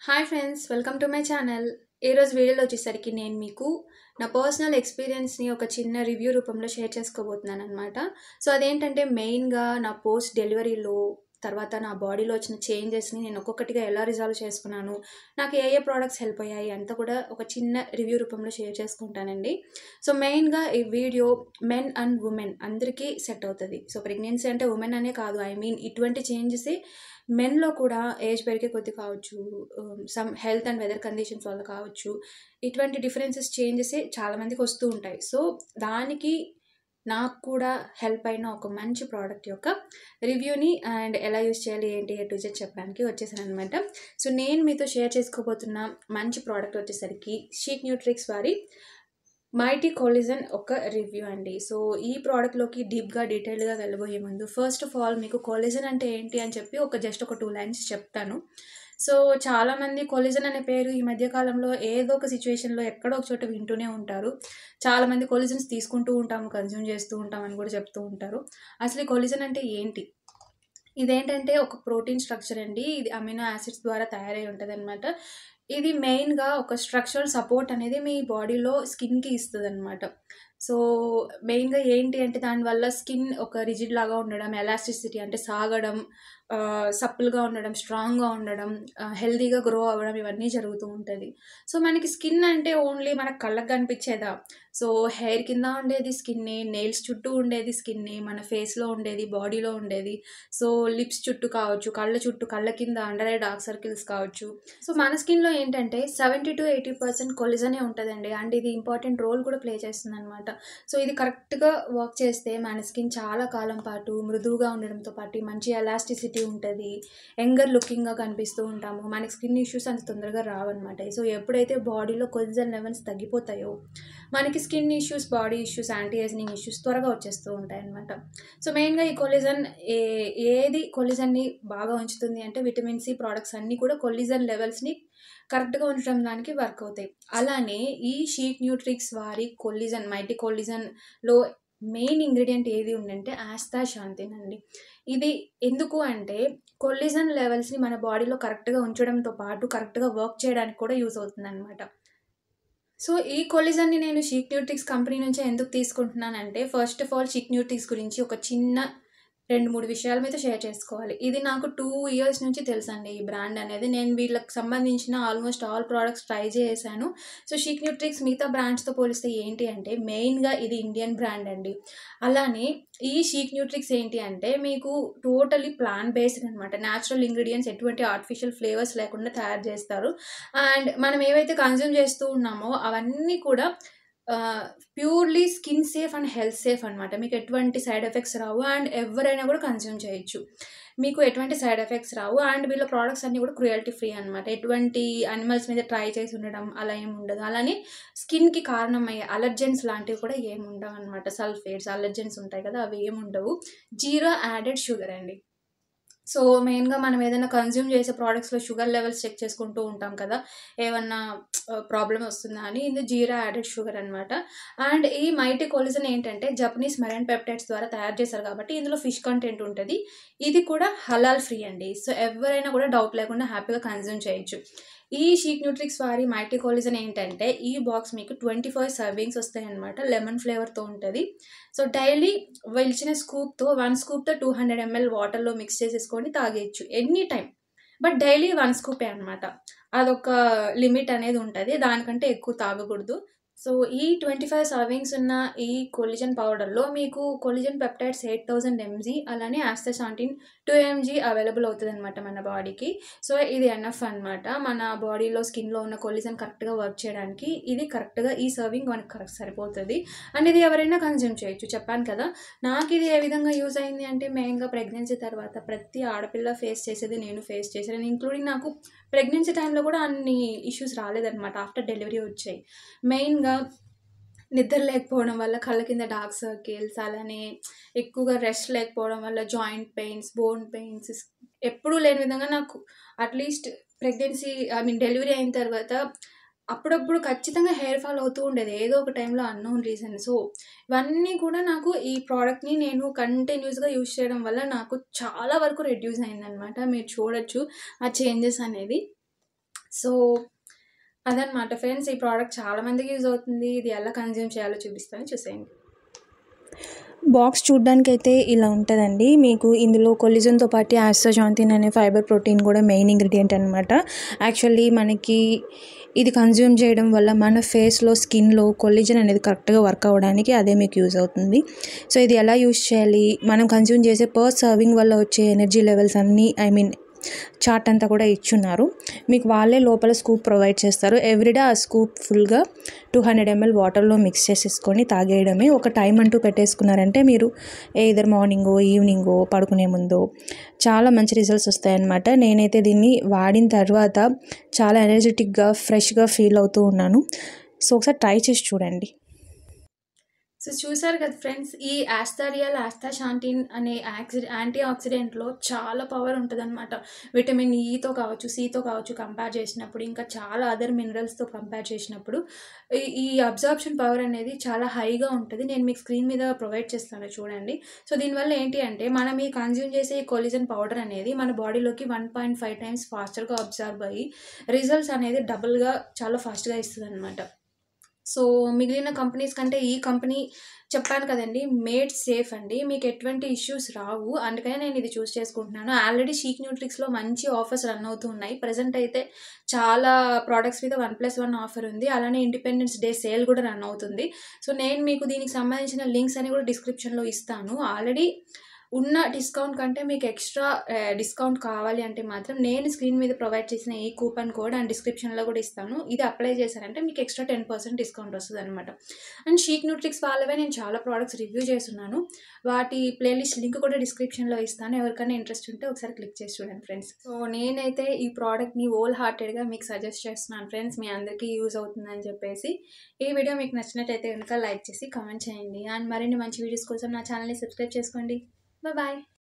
Hi friends welcome to my channel ఈరోజు వీడియోలో వచ్చేసరికి నేను మీకు నా పర్సనల్ ఎక్స్పీరియన్స్ని ఒక చిన్న రివ్యూ రూపంలో షేర్ చేసుకోబోతున్నాను అనమాట సో అదేంటంటే మెయిన్గా నా పోస్ట్ డెలివరీలో తర్వాత నా బాడీలో వచ్చిన చేంజెస్ని నేను ఒక్కొక్కటిగా ఎలా రిజాల్వ్ చేసుకున్నాను నాకు ఏ ఏ ప్రోడక్ట్స్ హెల్ప్ అయ్యాయి అంతా కూడా ఒక చిన్న రివ్యూ రూపంలో షేర్ చేసుకుంటానండి సో మెయిన్గా ఈ వీడియో మెన్ అండ్ ఉమెన్ అందరికీ సెట్ అవుతుంది సో ప్రెగ్నెన్సీ అంటే ఉమెన్ అనే కాదు ఐ మీన్ ఇటువంటి చేంజెస్ మెన్లో కూడా ఏజ్ పెరిగే కొద్ది కావచ్చు some health and weather conditions వల్ల కావచ్చు ఇటువంటి డిఫరెన్సెస్ చేంజెస్ చాలామందికి వస్తూ ఉంటాయి సో దానికి నాకు కూడా హెల్ప్ అయిన ఒక మంచి ప్రోడక్ట్ యొక్క రివ్యూని అండ్ ఎలా యూస్ చేయాలి ఏంటి ఏ టు జెడ్ చెప్పడానికి వచ్చేసాను అనమాట సో నేను మీతో షేర్ చేసుకోబోతున్న మంచి ప్రోడక్ట్ వచ్చేసరికి షీక్ న్యూట్రిక్స్ వారి మైటీ కొలిజన్ ఒక రివ్యూ అండి సో ఈ ప్రోడక్ట్లోకి డీప్గా డీటెయిల్గా వెళ్ళబోయే ముందు ఫస్ట్ ఆఫ్ ఆల్ మీకు కొలిజన్ అంటే ఏంటి అని చెప్పి ఒక జస్ట్ ఒక టూ లైన్స్ చెప్తాను సో చాలామంది కొలిజన్ అనే పేరు ఈ మధ్య కాలంలో ఏదో ఒక సిచ్యువేషన్లో ఎక్కడో ఒక చోట వింటూనే ఉంటారు చాలామంది కొలిజన్స్ తీసుకుంటూ ఉంటాము కన్జ్యూమ్ చేస్తూ ఉంటాం అని కూడా చెప్తూ ఉంటారు అసలు ఈ కొలిజన్ అంటే ఏంటి ఇదేంటంటే ఒక ప్రోటీన్ స్ట్రక్చర్ అండి ఇది అమినో యాసిడ్స్ ద్వారా తయారై ఉంటుంది అనమాట ఇది మెయిన్గా ఒక స్ట్రక్చరల్ సపోర్ట్ అనేది మీ బాడీలో స్కిన్కి ఇస్తుంది అనమాట సో మెయిన్గా ఏంటి అంటే దానివల్ల స్కిన్ ఒక రిజిడ్ లాగా ఉండడం ఎలాస్టిసిటీ అంటే సాగడం సప్పుల్గా ఉండడం స్ట్రాంగ్గా ఉండడం హెల్తీగా గ్రో అవ్వడం ఇవన్నీ జరుగుతూ ఉంటుంది సో మనకి స్కిన్ అంటే ఓన్లీ మనకు కళ్ళకు కనిపించేదా సో హెయిర్ కింద ఉండేది స్కిన్నే నెయిల్స్ చుట్టూ ఉండేది స్కిన్నే మన ఫేస్లో ఉండేది బాడీలో ఉండేది సో లిప్స్ చుట్టూ కావచ్చు కళ్ళ చుట్టూ కళ్ళ కింద అండర్ ఐ డార్క్ సర్కిల్స్ కావచ్చు సో మన స్కిన్లో ఏంటంటే సెవెంటీ టు ఎయిటీ పర్సెంట్ కొలిజనే ఉంటుందండి అండ్ ఇది ఇంపార్టెంట్ రోల్ కూడా ప్లే చేస్తుంది అనమాట సో ఇది కరెక్ట్గా వర్క్ చేస్తే మన స్కిన్ చాలా కాలం పాటు మృదువుగా ఉండడంతో పాటు మంచి ఎలాస్టిసిటీ ఉంటుంది యంగర్ లుకింగ్గా కనిపిస్తూ ఉంటాము మనకి స్కిన్ ఇష్యూస్ అంత తొందరగా రావన్నమాట సో ఎప్పుడైతే బాడీలో కొలిజన్ లెవెల్స్ తగ్గిపోతాయో మనకి skin issues body issues anti ageing issues త్వరగా వచ్చేస్తూ ఉంటాయి అనమాట సో మెయిన్గా ఈ కొలిజన్ ఏ ఏది కొలిజన్ని బాగా ఉంచుతుంది అంటే విటమిన్ సి ప్రోడక్ట్స్ అన్నీ కూడా కొలిజన్ లెవెల్స్ని కరెక్ట్గా ఉంచడం దానికి వర్క్ అవుతాయి అలానే ఈ షీక్ న్యూట్రిక్స్ వారి కొలిజన్ మైటీ కొలిజన్లో మెయిన్ ఇంగ్రీడియంట్ ఏది ఉందంటే ఆస్తా శాంతిన్ అండి ఇది ఎందుకు అంటే కొలిజన్ లెవెల్స్ని మన బాడీలో కరెక్ట్గా ఉంచడంతో పాటు కరెక్ట్గా వర్క్ చేయడానికి కూడా యూస్ అవుతుంది అనమాట సో ఈ కొలిజన్ని నేను షీక్ న్యూట్రిక్స్ కంపెనీ నుంచి ఎందుకు తీసుకుంటున్నానంటే first of all Sheek Nutrix గురించి ఒక చిన్న రెండు మూడు విషయాల మీద షేర్ చేసుకోవాలి ఇది నాకు టూ ఇయర్స్ నుంచి తెలుసండి ఈ బ్రాండ్ అనేది నేను వీళ్ళకి సంబంధించిన ఆల్మోస్ట్ ఆల్ ప్రోడక్ట్స్ ట్రై చేశాను సో షీక్ న్యూట్రిక్స్ మిగతా బ్రాండ్స్తో పోలిస్తే ఏంటి అంటే మెయిన్గా ఇది ఇండియన్ బ్రాండ్ అండి అలానే ఈ షీక్ న్యూట్రిక్స్ ఏంటి అంటే మీకు టోటలీ ప్లాన్ బేస్డ్ అనమాట న్యాచురల్ ఇంగ్రీడియంట్స్ ఎటువంటి ఆర్టిఫిషియల్ ఫ్లేవర్స్ లేకుండా తయారు చేస్తారు అండ్ మనం ఏవైతే కన్జ్యూమ్ చేస్తూ ఉన్నామో అవన్నీ కూడా purely skin safe and health safe అనమాట మీకు ఎటువంటి సైడ్ ఎఫెక్ట్స్ రావు అండ్ ఎవరైనా కూడా కన్జ్యూమ్ చేయొచ్చు మీకు ఎటువంటి సైడ్ ఎఫెక్ట్స్ రావు అండ్ వీళ్ళ ప్రోడక్ట్స్ అన్నీ కూడా క్రుయాలిటీ ఫ్రీ అనమాట ఎటువంటి అనిమల్స్ మీద ట్రై చేసి ఉండడం అలా ఏమి ఉండదు అలానే స్కిన్కి కారణమయ్యే అలర్జెన్స్ లాంటివి కూడా ఏమి ఉండవు అనమాట సల్ఫేట్స్ అలర్జెన్స్ ఉంటాయి కదా అవి ఏమి ఉండవు జీరో యాడెడ్ షుగర్ అండి సో మెయిన్గా మనం ఏదైనా కన్జ్యూమ్ చేసే ప్రోడక్ట్స్లో షుగర్ లెవెల్స్ చెక్ చేసుకుంటూ ఉంటాం కదా ఏమన్నా ప్రాబ్లం వస్తుందా అని ఇది జీరా యాడెడ్ షుగర్ అనమాట అండ్ ఈ మైటీ కొలిజన్ ఏంటంటే జపనీస్ మెరైన్ పెప్టైడ్స్ ద్వారా తయారు చేశారు కాబట్టి ఇందులో ఫిష్ కంటెంట్ ఉంటుంది ఇది కూడా హలాల్ ఫ్రీ అండి సో ఎవరైనా కూడా డౌట్ లేకుండా హ్యాపీగా కన్జ్యూమ్ చేయొచ్చు ఈ షీక్ న్యూట్రిక్స్ వారి మైటీ కొలిజన్ ఏంటంటే ఈ బాక్స్ మీకు ట్వంటీ ఫైవ్ సర్వింగ్స్ వస్తాయన్నమాట లెమన్ ఫ్లేవర్తో ఉంటుంది సో డైలీ ఇచ్చిన స్కూప్తో వన్ స్కూప్తో టూ హండ్రెడ్ ఎంఎల్ వాటర్లో మిక్స్ చేసేసుకొని తాగేయచ్చు any time but daily one స్కూపే అనమాట అదొక లిమిట్ అనేది ఉంటుంది దానికంటే ఎక్కువ తాగకూడదు సో ఈ ట్వంటీ ఫైవ్ సర్వింగ్స్ ఉన్న ఈ కొలిజన్ పౌడర్లో మీకు collagen peptides eight thousand mg అలానే ఆస్తసాంటిన్ టూ ఎంజీ అవైలబుల్ అవుతుంది అనమాట మన బాడీకి సో ఇది ఎన్ఎఫ్ అనమాట మన బాడీలో స్కిన్లో ఉన్న కొలిజన్ కరెక్ట్గా వర్క్ చేయడానికి ఇది కరెక్ట్గా ఈ సర్వింగ్ మనకు కరెక్ట్ సరిపోతుంది అండ్ ఇది ఎవరైనా కన్జ్యూమ్ చేయొచ్చు చెప్పాను కదా నాకు ఇది ఏ విధంగా యూజ్ అయింది అంటే మెయిన్గా ప్రెగ్నెన్సీ తర్వాత ప్రతి ఆడపిల్ల ఫేస్ చేసేది నేను ఫేస్ చేశాను ఇంక్లూడింగ్ నాకు ప్రెగ్నెన్సీ టైంలో కూడా అన్ని ఇష్యూస్ రాలేదన్నమాట ఆఫ్టర్ డెలివరీ వచ్చాయి మెయిన్గా నిద్ర లేకపోవడం వల్ల కళ్ళ కింద డార్క్ సర్కిల్స్ అలానే ఎక్కువగా రెస్ట్ లేకపోవడం వల్ల జాయింట్ పెయిన్స్ బోన్ పెయిన్స్ ఎప్పుడూ లేని విధంగా నాకు at least pregnancy I mean delivery అయిన తర్వాత అప్పుడప్పుడు ఖచ్చితంగా హెయిర్ ఫాల్ అవుతూ ఉండేది ఏదో ఒక టైంలో అన్నోన్ రీజన్ సో ఇవన్నీ కూడా నాకు ఈ ప్రోడక్ట్ని నేను కంటిన్యూస్గా యూజ్ చేయడం వల్ల నాకు చాలా వరకు రెడ్యూస్ అయిందనమాట మీరు చూడొచ్చు ఆ చేంజెస్ అనేది సో అదనమాట ఫ్రెండ్స్ ఈ ప్రోడక్ట్ చాలా మందికి యూజ్ అవుతుంది ఇది ఎలా కన్జ్యూమ్ చేయాలో చూపిస్తాను చూసేయండి బాక్స్ చూడ్డానికి అయితే ఇలా ఉంటుందండి మీకు ఇందులో కొలిజన్తో పాటు ఆస్ట్రోజాంతిన్ అనే ఫైబర్ ప్రోటీన్ కూడా మెయిన్ ఇంగ్రీడియంట్ అనమాట యాక్చువల్లీ మనకి ఇది కన్జ్యూమ్ చేయడం వల్ల మన ఫేస్లో స్కిన్లో కొలిజన్ అనేది కరెక్ట్గా వర్క్ అవ్వడానికి అదే మీకు యూజ్ అవుతుంది సో ఇది ఎలా యూజ్ చేయాలి మనం కన్జ్యూమ్ చేసే పర్ సర్వింగ్ వల్ల వచ్చే ఎనర్జీ లెవెల్స్ అన్నీ ఐ మీన్ చార్ట్ అంతా కూడా ఇచ్చున్నారు మీకు వాళ్ళే లోపల స్కూప్ ప్రొవైడ్ చేస్తారు ఎవ్రీడే ఆ స్కూప్ ఫుల్గా టూ హండ్రెడ్ ఎంఎల్ వాటర్లో మిక్స్ చేసేసుకొని తాగేయడమే ఒక టైం అంటూ పెట్టేసుకున్నారంటే మీరు ఏదర్ మార్నింగో ఈవినింగో పడుకునే ముందో చాలా మంచి రిజల్ట్స్ వస్తాయన్నమాట నేనైతే దీన్ని వాడిన తర్వాత చాలా ఎనర్జెటిక్గా ఫ్రెష్గా ఫీల్ అవుతూ ఉన్నాను సో ఒకసారి ట్రై చేసి చూడండి సో చూసారు కదా ఫ్రెండ్స్ ఈ ఆస్తారియల్ ఆస్తాషాంటిన్ అనే యాక్సి యాంటీ ఆక్సిడెంట్లో చాలా పవర్ ఉంటుంది అనమాట విటమిన్ ఈతో కావచ్చు సితో కావచ్చు కంపేర్ చేసినప్పుడు ఇంకా చాలా అదర్ మినరల్స్తో కంపేర్ చేసినప్పుడు ఈ ఈ అబ్జార్ప్షన్ పవర్ అనేది చాలా హైగా ఉంటుంది నేను మీకు స్క్రీన్ మీద ప్రొవైడ్ చేస్తాను చూడండి సో దీనివల్ల ఏంటి అంటే మనం ఈ కన్జ్యూమ్ చేసే ఈ కొలిజన్ పౌడర్ అనేది మన బాడీలోకి వన్ పాయింట్ ఫైవ్ టైమ్స్ ఫాస్టర్గా అబ్జర్వ్ అయ్యి రిజల్ట్స్ అనేది డబుల్గా చాలా ఫాస్ట్గా ఇస్తుంది అనమాట సో మిగిలిన కంపెనీస్ కంటే ఈ కంపెనీ చెప్పాను కదండి మేడ్ సేఫ్ అండి మీకు ఎటువంటి ఇష్యూస్ రావు అందుకనే నేను ఇది చూస్ చేసుకుంటున్నాను ఆల్రెడీ షీక్ న్యూట్రిక్స్లో మంచి ఆఫర్స్ రన్ అవుతూ ఉన్నాయి ప్రజెంట్ అయితే చాలా ప్రోడక్ట్స్ మీద వన్ ప్లస్ వన్ ఆఫర్ ఉంది అలానే ఇండిపెండెన్స్ డే సేల్ కూడా రన్ అవుతుంది సో నేను మీకు దీనికి సంబంధించిన లింక్స్ అని కూడా డిస్క్రిప్షన్లో ఇస్తాను ఆల్రెడీ ఉన్న డిస్కౌంట్ కంటే మీకు ఎక్స్ట్రా డిస్కౌంట్ కావాలి అంటే మాత్రం నేను స్క్రీన్ మీద ప్రొవైడ్ చేసిన ఈ కూపన్ కోడ్ అండ్ డిస్క్రిప్షన్లో కూడా ఇస్తాను ఇది అప్లై చేశారంటే మీకు ఎక్స్ట్రా టెన్ పర్సెంట్ డిస్కౌంట్ వస్తుంది అనమాట అండ్ షీక్ న్యూట్రిక్స్ వాళ్ళవే నేను చాలా ప్రోడక్ట్స్ రివ్యూ చేస్తున్నాను వాటి ప్లేలిస్ట్ లింక్ కూడా డిస్క్రిప్షన్లో ఇస్తాను ఎవరికైనా ఇంట్రెస్ట్ ఉంటే ఒకసారి క్లిక్ చేసి చూడండి ఫ్రెండ్స్ సో నేనైతే ఈ ప్రోడక్ట్ని ఓల్ హార్టెడ్గా మీకు సజెస్ట్ చేస్తున్నాను ఫ్రెండ్స్ మీ అందరికీ యూజ్ అవుతుందని చెప్పేసి ఈ వీడియో మీకు నచ్చినట్టయితే కనుక లైక్ చేసి కామెంట్ చేయండి అండ్ మరిన్ని మంచి వీడియోస్ కోసం నా ఛానల్ని సబ్స్క్రైబ్ చేసుకోండి Bye bye.